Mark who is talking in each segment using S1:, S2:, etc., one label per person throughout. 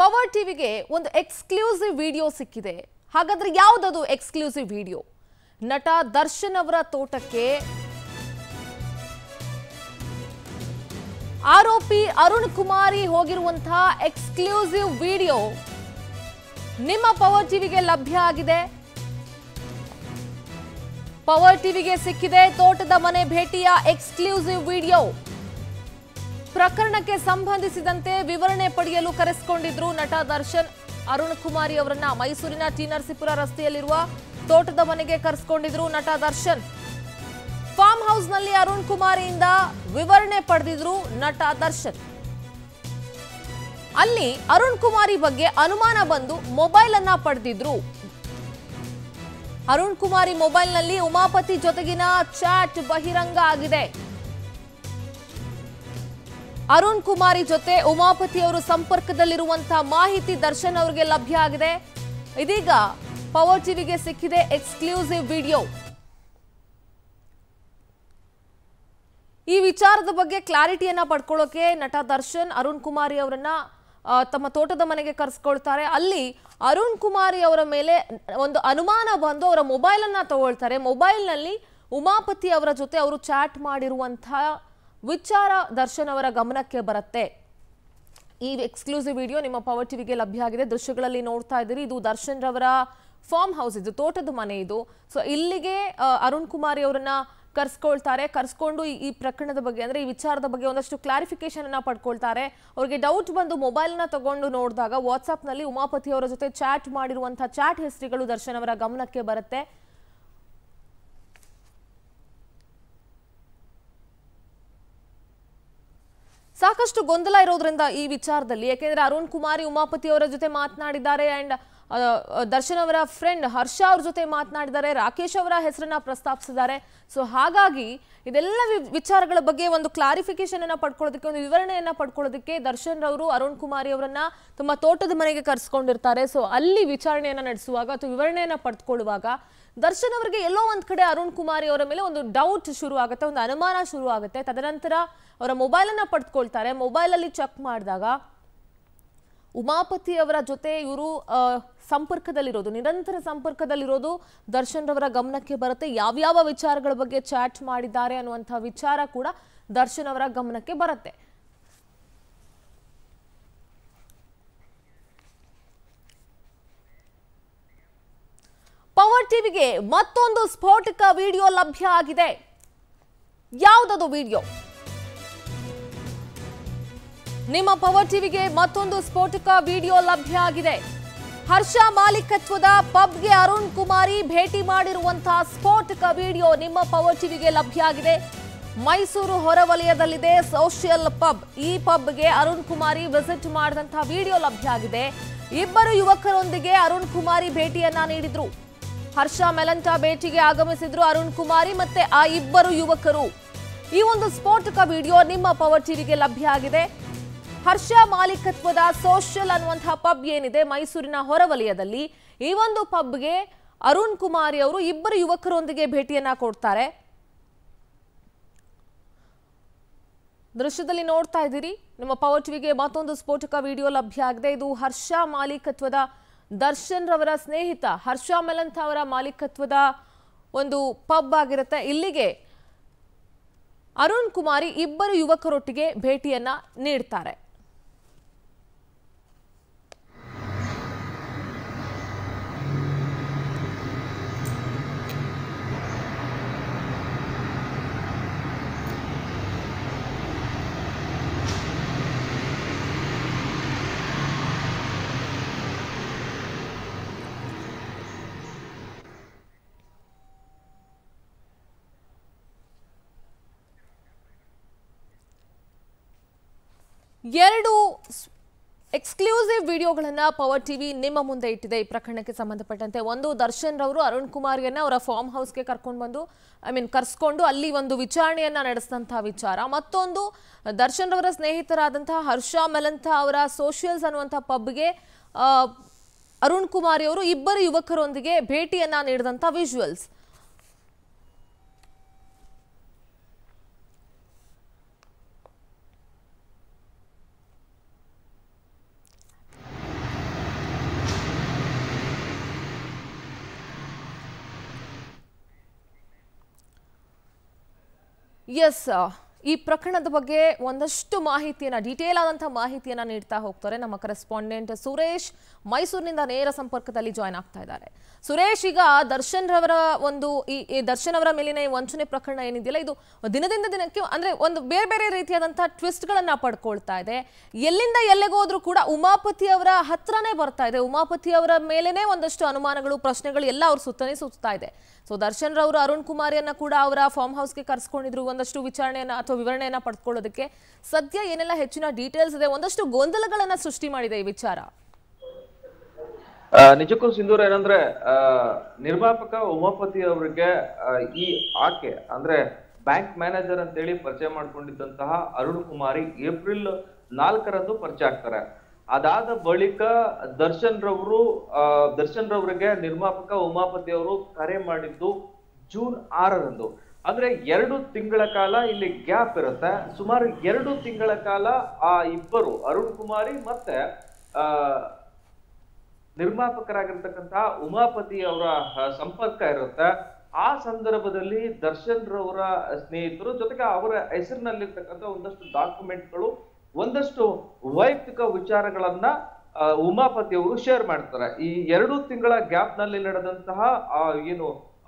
S1: Power ಟಿವಿಗೆ ಒಂದು exclusive video ಸಿಕ್ಕಿದೆ ಹಾಗಾದ್ರೆ ಯಾವುದದು ಎಕ್ಸ್ಕ್ಲೂಸಿವ್ ವಿಡಿಯೋ ನಟ ದರ್ಶನ್ ಅವರ ತೋಟಕ್ಕೆ ಆರೋಪಿ ಅರುಣ್ ಕುಮಾರಿ ಹೋಗಿರುವಂತಹ ಎಕ್ಸ್ಕ್ಲೂಸಿವ್ ವಿಡಿಯೋ ನಿಮ್ಮ ಪವರ್ ಟಿವಿಗೆ ಲಭ್ಯ ಆಗಿದೆ ಪವರ್ ಟಿವಿಗೆ ಸಿಕ್ಕಿದೆ ತೋಟದ ಮನೆ ಭೇಟಿಯ ಎಕ್ಸ್ಕ್ಲೂಸಿವ್ ವಿಡಿಯೋ ಪ್ರಕರಣಕ್ಕೆ ಸಂಬಂಧಿಸಿದಂತೆ ವಿವರಣೆ ಪಡೆಯಲು ಕರೆಸಿಕೊಂಡಿದ್ರು ನಟ ದರ್ಶನ್ ಅರುಣ್ ಕುಮಾರಿ ಅವರನ್ನ ಮೈಸೂರಿನ ಟಿ ನರಸೀಪುರ ರಸ್ತೆಯಲ್ಲಿರುವ ತೋಟದ ಮನೆಗೆ ಕರೆಸಿಕೊಂಡಿದ್ರು ನಟ ದರ್ಶನ್ ಫಾರ್ಮ್ ಹೌಸ್ ನಲ್ಲಿ ಅರುಣ್ ಕುಮಾರಿಯಿಂದ ವಿವರಣೆ ಪಡೆದಿದ್ರು ನಟ ದರ್ಶನ್ ಅಲ್ಲಿ ಅರುಣ್ ಕುಮಾರಿ ಬಗ್ಗೆ ಅನುಮಾನ ಬಂದು ಮೊಬೈಲ್ ಅನ್ನ ಪಡೆದಿದ್ರು ಅರುಣ್ ಕುಮಾರಿ ಮೊಬೈಲ್ನಲ್ಲಿ ಉಮಾಪತಿ ಜೊತೆಗಿನ ಚಾಟ್ ಬಹಿರಂಗ ಆಗಿದೆ ಅರುಣ್ ಕುಮಾರಿ ಜೊತೆ ಉಮಾಪತಿ ಅವರು ಸಂಪರ್ಕದಲ್ಲಿರುವಂತಹ ಮಾಹಿತಿ ದರ್ಶನ್ ಅವರಿಗೆ ಲಭ್ಯ ಆಗಿದೆ ಇದೀಗ ಪವರ್ ಟಿವಿಗೆ ಸಿಕ್ಕಿದೆ ಎಕ್ಸ್ಕ್ಲೂಸಿವ್ ವಿಡಿಯೋ ಈ ವಿಚಾರದ ಬಗ್ಗೆ ಕ್ಲಾರಿಟಿಯನ್ನ ಪಡ್ಕೊಳ್ಳೋಕೆ ನಟ ದರ್ಶನ್ ಅರುಣ್ ಕುಮಾರಿ ಅವರನ್ನ ಆ, ತಮ್ಮ ತೋಟದ ಮನೆಗೆ ಕರೆಸ್ಕೊಳ್ತಾರೆ ಅಲ್ಲಿ ಅರುಣ್ ಕುಮಾರಿ ಅವರ ಮೇಲೆ ಒಂದು ಅನುಮಾನ ಬಂದು ಅವರ ಮೊಬೈಲ್ ಅನ್ನ ತಗೊಳ್ತಾರೆ ಮೊಬೈಲ್ನಲ್ಲಿ ಉಮಾಪತಿ ಅವರ ಜೊತೆ ಅವರು ಚಾಟ್ ಮಾಡಿರುವಂತಹ ವಿಚಾರ ದರ್ಶನ್ ಅವರ ಗಮನಕ್ಕೆ ಬರುತ್ತೆ ಈ ಎಕ್ಸ್ಕ್ಲೂಸಿವ್ ವಿಡಿಯೋ ನಿಮ್ಮ ಪವರ್ ಟಿವಿಗೆ ಲಭ್ಯ ಆಗಿದೆ ದೃಶ್ಯಗಳಲ್ಲಿ ನೋಡ್ತಾ ಇದ್ದೀರಿ ಇದು ದರ್ಶನ್ ರವರ ಫಾರ್ಮ್ ಹೌಸ್ ಇದು ತೋಟದ ಮನೆ ಇದು ಸೊ ಇಲ್ಲಿಗೆ ಆ, ಅರುಣ್ ಕುಮಾರಿ ಅವರನ್ನ ಕರ್ಸ್ಕೊಳ್ತಾರೆ ಕರ್ಸ್ಕೊಂಡು ಈ- ಈ ಪ್ರಕರಣದ ಬಗ್ಗೆ ಅಂದ್ರೆ ಈ ವಿಚಾರದ ಬಗ್ಗೆ ಒಂದಷ್ಟು ಕ್ಲಾರಿಫಿಕೇಶನ್ ಅನ್ನ ಪಡ್ಕೊಳ್ತಾರೆ ಅವ್ರಿಗೆ ಡೌಟ್ ಬಂದು ಮೊಬೈಲ್ ನ ತಗೊಂಡು ನೋಡಿದಾಗ ವಾಟ್ಸ್ಆಪ್ ನಲ್ಲಿ ಉಮಾಪತಿ ಅವರ ಜೊತೆ ಚಾಟ್ ಮಾಡಿರುವಂತಹ ಚಾಟ್ ಹಿಸ್ಟ್ರಿಗಳು ದರ್ಶನ್ ಅವರ ಗಮನಕ್ಕೆ ಬರುತ್ತೆ ಸಾಕಷ್ಟು ಗೊಂದಲ ಇರೋದ್ರಿಂದ ಈ ವಿಚಾರದಲ್ಲಿ ಯಾಕೆಂದ್ರೆ ಅರುಣ್ ಕುಮಾರಿ ಉಮಾಪತಿ ಅವರ ಜೊತೆ ಮಾತನಾಡಿದ್ದಾರೆ ಅಂಡ್ ದರ್ಶನ್ ಅವರ ಫ್ರೆಂಡ್ ಹರ್ಷ ಅವ್ರ ಜೊತೆ ಮಾತನಾಡಿದ್ದಾರೆ ರಾಕೇಶ್ ಅವರ ಹೆಸರನ್ನ ಪ್ರಸ್ತಾಪಿಸಿದ್ದಾರೆ ಸೊ ಹಾಗಾಗಿ ಇದೆಲ್ಲ ವಿ- ವಿಚಾರಗಳ ಬಗ್ಗೆ ಒಂದು ಕ್ಲಾರಿಫಿಕೇಶನ್ ಅನ್ನ ಪಡ್ಕೊಳ್ಳೋದಕ್ಕೆ ಒಂದು ವಿವರಣೆಯನ್ನ ಪಡ್ಕೊಳ್ಳೋದಕ್ಕೆ ದರ್ಶನ್ ರವರು ಅರುಣ್ ಕುಮಾರಿ ಅವರನ್ನ ತಮ್ಮ ತೋಟದ ಮನೆಗೆ ಕರೆಸ್ಕೊಂಡಿರ್ತಾರೆ ಸೊ ಅಲ್ಲಿ ವಿಚಾರಣೆಯನ್ನ ನಡೆಸುವಾಗ ಅಥವಾ ವಿವರಣೆಯನ್ನ ಪಡೆದುಕೊಳ್ಳುವಾಗ ದರ್ಶನ್ ಅವರಿಗೆ ಎಲ್ಲೋ ಒಂದ್ ಕಡೆ ಅರುಣ್ ಕುಮಾರಿ ಅವರ ಮೇಲೆ ಒಂದು ಡೌಟ್ ಶುರು ಆಗುತ್ತೆ ಒಂದು ಅನುಮಾನ ಶುರು ಆಗುತ್ತೆ ತದನಂತರ ಅವರ ಮೊಬೈಲ್ ಅನ್ನ ಪಡೆದುಕೊಳ್ತಾರೆ ಮೊಬೈಲ್ ಅಲ್ಲಿ ಚೆಕ್ ಮಾಡಿದಾಗ ಉಮಾಪತಿ ಅವರ ಜೊತೆ ಇವರು ಸಂಪರ್ಕದಲ್ಲಿರೋದು ನಿರಂತರ ಸಂಪರ್ಕದಲ್ಲಿರೋದು ದರ್ಶನ್ ರವರ ಗಮನಕ್ಕೆ ಬರುತ್ತೆ ಯಾವ್ಯಾವ ವಿಚಾರಗಳ ಬಗ್ಗೆ ಚಾಟ್ ಮಾಡಿದ್ದಾರೆ ಅನ್ನುವಂಥ ವಿಚಾರ ಕೂಡ ದರ್ಶನ್ ಅವರ ಗಮನಕ್ಕೆ ಬರುತ್ತೆ ಪವರ್ ಟಿವಿಗೆ ಮತ್ತೊಂದು ಸ್ಫೋಟಕ ವಿಡಿಯೋ ಲಭ್ಯ ಆಗಿದೆ ಯಾವುದದು ವಿಡಿಯೋ ನಿಮ್ಮ ಪವರ್ ಟಿವಿಗೆ ಮತ್ತೊಂದು ಸ್ಫೋಟಕ ವಿಡಿಯೋ ಲಭ್ಯ ಆಗಿದೆ ಹರ್ಷ ಮಾಲೀಕತ್ವದ ಪಬ್ಗೆ ಅರುಣ್ ಕುಮಾರಿ ಭೇಟಿ ಮಾಡಿರುವಂತಹ ಸ್ಫೋಟಕ ವಿಡಿಯೋ ನಿಮ್ಮ ಪವರ್ ಟಿವಿಗೆ ಲಭ್ಯ ಆಗಿದೆ ಮೈಸೂರು ಹೊರವಲಯದಲ್ಲಿದೆ ಸೋಷಿಯಲ್ ಪಬ್ ಈ ಪಬ್ಗೆ ಅರುಣ್ ಕುಮಾರಿ ವಿಸಿಟ್ ಮಾಡಿದಂತಹ ವಿಡಿಯೋ ಲಭ್ಯ ಆಗಿದೆ ಇಬ್ಬರು ಯುವಕರೊಂದಿಗೆ ಅರುಣ್ ಕುಮಾರಿ ಭೇಟಿಯನ್ನ ನೀಡಿದ್ರು ಹರ್ಷ ಮೆಲಂಟ ಭೇಟಿಗೆ ಆಗಮಿಸಿದ್ರು ಅರುಣ್ ಕುಮಾರಿ ಮತ್ತೆ ಆ ಇಬ್ಬರು ಯುವಕರು ಈ ಒಂದು ಸ್ಫೋಟಕ ವಿಡಿಯೋ ನಿಮ್ಮ ಪವರ್ ಟಿವಿಗೆ ಲಭ್ಯ ಆಗಿದೆ ಹರ್ಷ ಮಾಲೀಕತ್ವದ ಸೋಷಿಯಲ್ ಅನ್ನುವಂತಹ ಪಬ್ ಏನಿದೆ ಮೈಸೂರಿನ ಹೊರವಲಯದಲ್ಲಿ ಈ ಒಂದು ಪಬ್ಗೆ ಅರುಣ್ ಕುಮಾರಿ ಅವರು ಇಬ್ಬರು ಯುವಕರೊಂದಿಗೆ ಭೇಟಿಯನ್ನ ಕೊಡ್ತಾರೆ ದೃಶ್ಯದಲ್ಲಿ ನೋಡ್ತಾ ಇದ್ದೀರಿ ನಿಮ್ಮ ಪವರ್ ಟಿವಿಗೆ ಮತ್ತೊಂದು ಸ್ಫೋಟಕ ವಿಡಿಯೋ ಲಭ್ಯ ಆಗಿದೆ ಇದು ಹರ್ಷ ಮಾಲೀಕತ್ವದ ದರ್ಶನ್ ರವರ ಸ್ನೇಹಿತ ಹರ್ಷ ಮೆಲಂತ ಅವರ ಮಾಲೀಕತ್ವದ ಒಂದು ಪಬ್ ಆಗಿರುತ್ತೆ ಇಲ್ಲಿಗೆ ಅರುಣ್ ಕುಮಾರಿ ಇಬ್ಬರು ಯುವಕರೊಟ್ಟಿಗೆ ಭೇಟಿಯನ್ನ ನೀಡ್ತಾರೆ ಎರಡು ಎಕ್ಸ್ಕ್ಲೂಸಿವ್ ವಿಡಿಯೋಗಳನ್ನ ಪವರ್ ಟಿವಿ ನಿಮ್ಮ ಮುಂದೆ ಇಟ್ಟಿದೆ ಈ ಪ್ರಕರಣಕ್ಕೆ ಸಂಬಂಧಪಟ್ಟಂತೆ ಒಂದು ದರ್ಶನ್ ರವರು ಅರುಣ್ ಕುಮಾರ್ಯನ್ನ ಅವರ ಫಾರ್ಮ್ ಹೌಸ್ಗೆ ಕರ್ಕೊಂಡು ಬಂದು ಐ ಮೀನ್ ಕರ್ಸ್ಕೊಂಡು ಅಲ್ಲಿ ಒಂದು ವಿಚಾರಣೆಯನ್ನ ನಡೆಸಿದಂತಹ ವಿಚಾರ ಮತ್ತೊಂದು ದರ್ಶನ್ ರವರ ಸ್ನೇಹಿತರಾದಂತಹ ಹರ್ಷ ಮೆಲಂತ ಅವರ ಸೋಷಿಯಲ್ಸ್ ಅನ್ನುವಂಥ ಪಬ್ಗೆ ಅರುಣ್ ಕುಮಾರಿ ಅವರು ಇಬ್ಬರು ಯುವಕರೊಂದಿಗೆ ಭೇಟಿಯನ್ನ ನೀಡಿದಂಥ ವಿಜುವಲ್ಸ್ ಎಸ್ ಈ ಪ್ರಕರಣದ ಬಗ್ಗೆ ಒಂದಷ್ಟು ಮಾಹಿತಿಯನ್ನ ಡೀಟೇಲ್ ಆದಂತಹ ಮಾಹಿತಿಯನ್ನ ನೀಡ್ತಾ ಹೋಗ್ತಾರೆ ನಮ್ಮ ಕರೆಸ್ಪಾಂಡೆಂಟ್ ಸುರೇಶ್ ಮೈಸೂರಿನಿಂದ ನೇರ ಸಂಪರ್ಕದಲ್ಲಿ ಜಾಯ್ನ್ ಆಗ್ತಾ ಇದ್ದಾರೆ ಸುರೇಶ್ ಈಗ ದರ್ಶನ್ ರವರ ಒಂದು ಈ ಈ ದರ್ಶನ್ ಅವರ ಮೇಲಿನ ಈ ವಂಚನೆ ಪ್ರಕರಣ ಏನಿದೆಯಲ್ಲ ಇದು ದಿನದಿಂದ ದಿನಕ್ಕೆ ಅಂದ್ರೆ ಒಂದು ಬೇರೆ ಬೇರೆ ರೀತಿಯಾದಂತಹ ಟ್ವಿಸ್ಟ್ಗಳನ್ನ ಪಡ್ಕೊಳ್ತಾ ಇದೆ ಎಲ್ಲಿಂದ ಎಲ್ಲಿಗೆ ಹೋದ್ರೂ ಕೂಡ ಉಮಾಪತಿ ಅವರ ಹತ್ರನೇ ಬರ್ತಾ ಇದೆ ಉಮಾಪತಿ ಅವರ ಮೇಲೇನೆ ಒಂದಷ್ಟು ಅನುಮಾನಗಳು ಪ್ರಶ್ನೆಗಳು ಎಲ್ಲ ಅವ್ರ ಸುತ್ತನೇ ಸುತ್ತಾ ಇದೆ ಸೊ ದರ್ಶನ್ ರವರು ಅರುಣ್ ಕುಮಾರಿಯನ್ನ ಕೂಡ ಅವರ ಫಾರ್ಮ್ ಹೌಸ್ಗೆ ಕರೆಸ್ಕೊಂಡಿದ್ರು ಒಂದಷ್ಟು ವಿಚಾರಣೆಯನ್ನ ಅಥವಾ ವಿವರಣೆಯನ್ನ ಪಡ್ಕೊಳ್ಳೋದಕ್ಕೆ ಸದ್ಯ ಏನೆಲ್ಲ ಹೆಚ್ಚಿನ ಡೀಟೇಲ್ಸ್ ಇದೆ ಒಂದಷ್ಟು ಗೊಂದಲಗಳನ್ನ ಸೃಷ್ಟಿ ಮಾಡಿದೆ ಈ ವಿಚಾರ
S2: ಆ, ನಿಜಕ್ಕೂ ಸಿಂಧೂರ್ ಏನಂದ್ರೆ ಆ, ನಿರ್ಮಾಪಕ ಉಮಾಪತಿ ಅವರಿಗೆ ಆ, ಈ ಆಕೆ ಅಂದ್ರೆ ಬ್ಯಾಂಕ್ ಮ್ಯಾನೇಜರ್ ಅಂತೇಳಿ ಪರಿಚಯ ಮಾಡ್ಕೊಂಡಿದ್ದಂತಹ ಅರುಣ್ ಕುಮಾರಿ ಏಪ್ರಿಲ್ ನಾಲ್ಕರಂದು ಪರಿಚಯ ಆಗ್ತಾರೆ ಅದಾದ ಬಳಿಕ ದರ್ಶನ್ ರವರು ಆ, ದರ್ಶನ್ ರವರಿಗೆ ನಿರ್ಮಾಪಕ ಉಮಾಪತಿ ಅವರು ಕರೆ ಮಾಡಿದ್ದು ಜೂನ್ ಆರರಂದು ಅಂದ್ರೆ ಎರಡು ತಿಂಗಳ ಕಾಲ ಇಲ್ಲಿ ಗ್ಯಾಪ್ ಇರುತ್ತೆ ಸುಮಾರು ಎರಡು ತಿಂಗಳ ಕಾಲ ಆ ಇಬ್ಬರು ಅರುಣ್ ಕುಮಾರಿ ಮತ್ತೆ ಆ ನಿರ್ಮಾಪಕರಾಗಿರ್ತಕ್ಕಂತಹ ಉಮಾಪತಿ ಅವರ ಆ, ಸಂಪರ್ಕ ಇರುತ್ತೆ ಆ ಸಂದರ್ಭದಲ್ಲಿ ದರ್ಶನ್ ರವರ ಸ್ನೇಹಿತರು ಜೊತೆಗೆ ಅವರ ಹೆಸರಿನಲ್ಲಿರ್ತಕ್ಕಂಥ ಒಂದಷ್ಟು ಡಾಕ್ಯುಮೆಂಟ್ಗಳು ಒಂದಷ್ಟು ವೈಯಕ್ತಿಕ ವಿಚಾರಗಳನ್ನ ಆ, ಉಮಾಪತಿ ಅವರು ಶೇರ್ ಮಾಡ್ತಾರೆ ಈ ಎರಡು ತಿಂಗಳ ಗ್ಯಾಪ್ ನಲ್ಲಿ ನಡೆದಂತಹ ಆ, ಏನು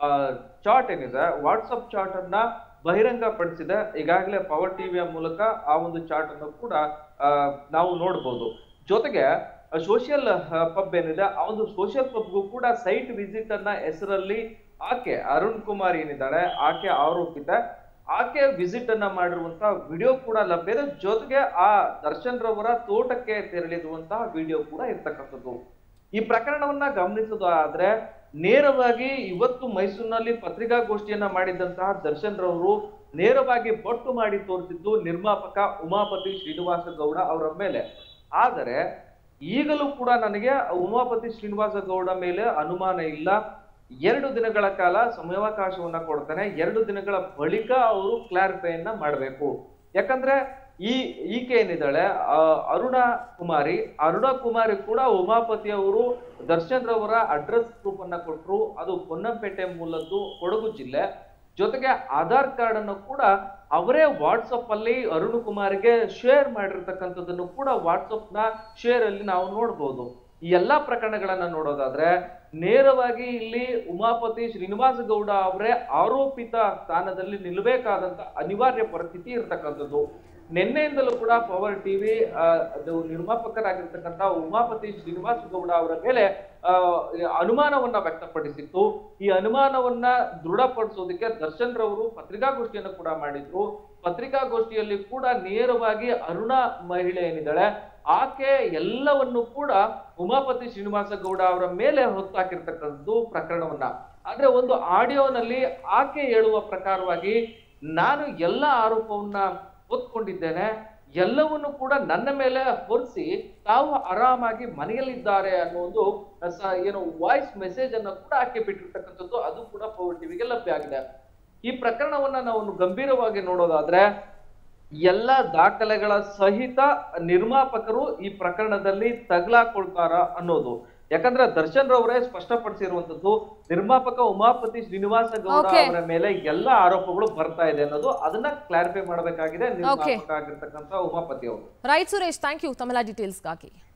S2: ಚಾರ್ಟ್ ಏನಿದೆ ವಾಟ್ಸಪ್ ಚಾರ್ಟ್ ಅನ್ನ ಬಹಿರಂಗ ಪಡಿಸಿದೆ ಈಗಾಗಲೇ ಪವರ್ ಟಿವಿಯ ಮೂಲಕ ಆ ಒಂದು ಚಾರ್ಟ್ ಅನ್ನು ಕೂಡ ಆ, ನಾವು ನೋಡ್ಬೋದು ಜೊತೆಗೆ ಸೋಷಿಯಲ್ ಪಬ್ ಏನಿದೆ ಆ ಒಂದು ಸೋಷಿಯಲ್ ಪಬ್ಗೂ ಕೂಡ ಸೈಟ್ ವಿಸಿಟ್ ಅನ್ನ ಹೆಸರಲ್ಲಿ ಆಕೆ ಅರುಣ್ ಕುಮಾರ್ ಏನಿದ್ದಾಳೆ ಆಕೆ ಆರೋಪಿತ ಆಕೆ ವಿಸಿಟ್ ಅನ್ನ ಮಾಡಿರುವಂತಹ ವಿಡಿಯೋ ಕೂಡ ಲಭ್ಯ ಇದೆ ಜೊತೆಗೆ ಆ ದರ್ಶನ್ ರವರ ತೋಟಕ್ಕೆ ತೆರಳಿರುವಂತಹ ವಿಡಿಯೋ ಕೂಡ ಇರ್ತಕ್ಕಂಥದ್ದು ಈ ಪ್ರಕರಣವನ್ನ ಗಮನಿಸೋದಾದ್ರೆ ನೇರವಾಗಿ ಇವತ್ತು ಮೈಸೂರಿನಲ್ಲಿ ಪತ್ರಿಕಾಗೋಷ್ಠಿಯನ್ನ ಮಾಡಿದಂತಹ ದರ್ಶನ್ ರವರು ನೇರವಾಗಿ ಬೊಟ್ಟು ಮಾಡಿ ತೋರಿಸಿದ್ದು ನಿರ್ಮಾಪಕ ಉಮಾಪತಿ ಶ್ರೀನಿವಾಸ ಗೌಡ ಅವರ ಮೇಲೆ ಆದರೆ ಈಗಲೂ ಕೂಡ ನನಗೆ ಉಮಾಪತಿ ಶ್ರೀನಿವಾಸ ಗೌಡ ಮೇಲೆ ಅನುಮಾನ ಇಲ್ಲ ಎರಡು ದಿನಗಳ ಕಾಲ ಸಮಯಾವಕಾಶವನ್ನ ಕೊಡ್ತಾನೆ ಎರಡು ದಿನಗಳ ಬಳಿಕ ಅವರು ಕ್ಲಾರಿಫೈಯನ್ನ ಮಾಡಬೇಕು ಯಾಕಂದ್ರೆ ಈ ಈಕೆ ಏನಿದ್ದಾಳೆ ಆ, ಅರುಣ ಕುಮಾರಿ ಅರುಣ ಕುಮಾರಿ ಕೂಡ ಉಮಾಪತಿ ಅವರು ದರ್ಶನ್ ರವರ ಅಡ್ರೆಸ್ ಪ್ರೂಫ್ ಅನ್ನ ಕೊಟ್ರು ಅದು ಪೊನ್ನಂಪೇಟೆ ಮೂಲದ್ದು ಕೊಡಗು ಜಿಲ್ಲೆ ಜೊತೆಗೆ ಆಧಾರ್ ಕಾರ್ಡ್ ಅನ್ನು ಕೂಡ ಅವರೇ ವಾಟ್ಸಪ್ ಅಲ್ಲಿ ಅರುಣ್ ಕುಮಾರ್ಗೆ ಶೇರ್ ಮಾಡಿರ್ತಕ್ಕಂಥದ್ದನ್ನು ಕೂಡ ವಾಟ್ಸಪ್ ನ ಶೇರ್ ಅಲ್ಲಿ ನಾವು ನೋಡ್ಬೋದು ಈ ಎಲ್ಲಾ ಪ್ರಕರಣಗಳನ್ನ ನೋಡೋದಾದ್ರೆ ನೇರವಾಗಿ ಇಲ್ಲಿ ಉಮಾಪತಿ ಶ್ರೀನಿವಾಸ ಗೌಡ ಅವರೇ ಆರೋಪಿತ ಸ್ಥಾನದಲ್ಲಿ ನಿಲ್ಲಬೇಕಾದಂತ ಅನಿವಾರ್ಯ ಪರಿಸ್ಥಿತಿ ಇರ್ತಕ್ಕಂಥದ್ದು ನಿನ್ನೆಯಿಂದಲೂ ಕೂಡ ಪವರ್ ಟಿವಿ ಅದು ನಿರ್ಮಾಪಕರಾಗಿರ್ತಕ್ಕಂಥ ಉಮಾಪತಿ ಶ್ರೀನಿವಾಸ ಗೌಡ ಅವರ ಮೇಲೆ ಆ, ಅನುಮಾನವನ್ನ ವ್ಯಕ್ತಪಡಿಸಿತ್ತು ಈ ಅನುಮಾನವನ್ನ ದೃಢಪಡಿಸೋದಕ್ಕೆ ದರ್ಶನ್ ರವರು ಪತ್ರಿಕಾಗೋಷ್ಠಿಯನ್ನು ಕೂಡ ಮಾಡಿದ್ರು ಪತ್ರಿಕಾಗೋಷ್ಠಿಯಲ್ಲಿ ಕೂಡ ನೇರವಾಗಿ ಅರುಣ ಮಹಿಳೆ ಏನಿದ್ದಾಳೆ ಆಕೆ ಎಲ್ಲವನ್ನು ಕೂಡ ಉಮಾಪತಿ ಶ್ರೀನಿವಾಸ ಗೌಡ ಅವರ ಮೇಲೆ ಹೊತ್ತಾಕಿರ್ತಕ್ಕಂಥದ್ದು ಪ್ರಕರಣವನ್ನ ಆದ್ರೆ ಒಂದು ಆಡಿಯೋನಲ್ಲಿ ಆಕೆ ಹೇಳುವ ಪ್ರಕಾರವಾಗಿ ನಾನು ಎಲ್ಲ ಆರೋಪವನ್ನ ಹೊತ್ಕೊಂಡಿದ್ದೇನೆ ಎಲ್ಲವನ್ನು ಕೂಡ ನನ್ನ ಮೇಲೆ ಹೊರಿಸಿ ತಾವು ಆರಾಮಾಗಿ ಮನೆಯಲ್ಲಿದ್ದಾರೆ ಅನ್ನೋ ಒಂದು ಸ- ಏನು ವಾಯ್ಸ್ ಮೆಸೇಜ್ ಅನ್ನ ಕೂಡ ಆಕೆ ಬಿಟ್ಟಿರ್ತಕ್ಕಂಥದ್ದು ಅದು ಕೂಡ ಪವರ್ ಟಿವಿಗೆ ಲಭ್ಯ ಆಗಿದೆ ಈ ಪ್ರಕರಣವನ್ನ ನಾವು ಗಂಭೀರವಾಗಿ ನೋಡೋದಾದ್ರೆ ಎಲ್ಲ ದಾಖಲೆಗಳ ಸಹಿತ ನಿರ್ಮಾಪಕರು ಈ ಪ್ರಕರಣದಲ್ಲಿ ತಗ್ಲಾಕೊಳ್ತಾರ ಅನ್ನೋದು ಯಾಕಂದ್ರೆ ದರ್ಶನ್ ರವರೇ ಸ್ಪಷ್ಟಪಡಿಸಿರುವಂತದ್ದು ನಿರ್ಮಾಪಕ ಉಮಾಪತಿ ಶ್ರೀನಿವಾಸ ಗೌಡ
S1: Okay.
S2: ಅವರ ಮೇಲೆ ಎಲ್ಲ ಆರೋಪಗಳು ಬರ್ತಾ ಇದೆ ಅನ್ನೋದು ಅದನ್ನ ಕ್ಲಾರಿಫೈ ಮಾಡಬೇಕಾಗಿದೆ ನಿರ್ಮಾಪಕ ಆಗಿರ್ತಕ್ಕಂಥ ಉಮಾಪತಿ ಅವರು
S1: ರೈಟ್ ಸುರೇಶ್ ಥ್ಯಾಂಕ್ ಯು ತಮ್ಮೆಲ್ಲ ಡೀಟೇಲ್ಸ್ಗಾಗಿ